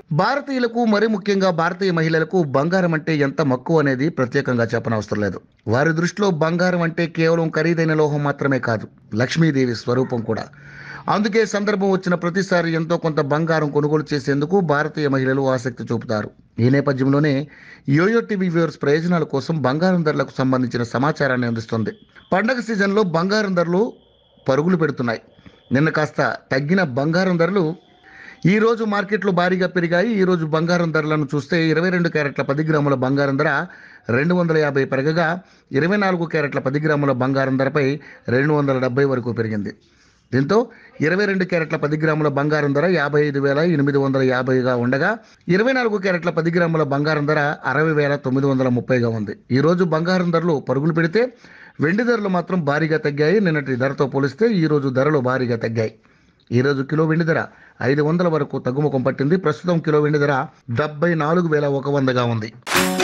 భారతీయులకు మరి ముఖ్యంగా భారతీయ మహిళలకు బంగారం అంటే ఎంత మక్కువ అనేది ప్రత్యేకంగా చెప్పనవసరం లేదు వారి దృష్టిలో బంగారం అంటే కేవలం ఖరీదైన లోహం మాత్రమే కాదు లక్ష్మీదేవి స్వరూపం కూడా అందుకే సందర్భం వచ్చిన ప్రతిసారి ఎంతో కొంత బంగారం కొనుగోలు చేసేందుకు భారతీయ మహిళలు ఆసక్తి చూపుతారు ఈ నేపథ్యంలోనే యోయో టీవీ వ్యూవర్స్ ప్రయోజనాల కోసం బంగారం ధరలకు సంబంధించిన సమాచారాన్ని అందిస్తుంది పండగ సీజన్లో బంగారం ధరలు పరుగులు పెడుతున్నాయి నిన్న కాస్త తగ్గిన బంగారం ధరలు ఈ రోజు మార్కెట్లో భారీగా పెరిగాయి ఈ రోజు బంగారం ధరలను చూస్తే ఇరవై రెండు క్యారెట్ల పది గ్రాముల బంగారం ధర రెండు వందల యాభై పెరగగా ఇరవై నాలుగు క్యారెట్ల పది గ్రాముల బంగారం ధరపై రెండు వందల డెబ్బై వరకు పెరిగింది దీంతో ఇరవై రెండు క్యారెట్ల పది గ్రాముల బంగారం ధర యాభై ఐదు వేల ఎనిమిది వందల యాభైగా ఉండగా ఇరవై నాలుగు క్యారెట్ల పది గ్రాముల బంగారం ధర అరవై వేల తొమ్మిది వందల ముప్పైగా ఉంది ఈ రోజు బంగారం ధరలు పరుగులు పెడితే వెండి ధరలు మాత్రం భారీగా తగ్గాయి నిన్నటి ధరతో పోలిస్తే ఈ రోజు ధరలు భారీగా తగ్గాయి ఈ రోజు కిలో వెండి ధర ఐదు వందల వరకు తగ్గుముఖం పట్టింది ప్రస్తుతం కిలో వెండి ధర డెబ్బై నాలుగు వేల ఒక వందగా ఉంది